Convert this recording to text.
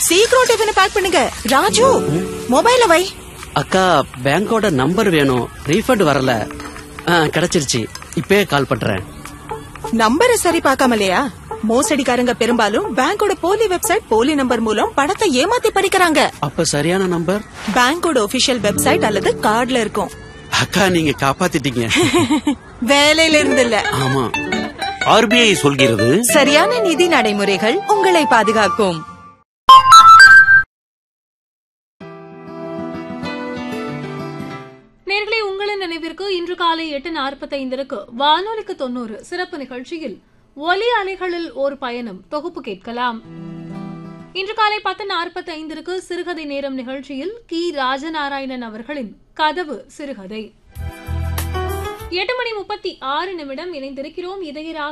சீக்கிரம் டிஃபனை பேக் பண்ணுங்க ராஜு மொபைல வை அக்கா பேங்கோட நம்பர் வேணும் ரீஃபண்ட் வரல ஆ, கிடைச்சிருச்சு இப்பவே கால் பண்றேன் நம்பரை சரி பார்க்காமலையா மோசடிக்காரங்க பெரும்பாலும் பேங்கோட போலி வெப்சைட் போலி நம்பர் மூலம் பணத்தை ஏமாத்தி பறிக்கிறாங்க அப்ப சரியான நம்பர் பேங்கோட ஒபிஷியல் வெப்சைட் அல்லது கார்டுல இருக்கும் அக்கா நீங்க காப்பாத்திட்டீங்க வேலையில இருந்து இல்ல ஆமா ஆர்பிஐ சொல்கிறது சரியான நிதி நடைமுறைகள் உங்களை பாதுகாக்கும் நேர்களை உங்களின் நினைவிற்கு இன்று காலை எட்டு நாற்பத்தைந்திற்கு வானொலிக்கு தொண்ணூறு சிறப்பு நிகழ்ச்சியில் ஒலி அலைகளில் ஒரு பயணம் தொகுப்பு கேட்கலாம் இன்று காலை பத்து நாற்பத்தி ஐந்திற்கு சிறுகதை நேரம் நிகழ்ச்சியில் கி ராஜநாராயணன் அவர்களின் கதவு சிறுகதை எட்டு மணி முப்பத்தி ஆறு நிமிடம் இணைந்திருக்கிறோம் இதய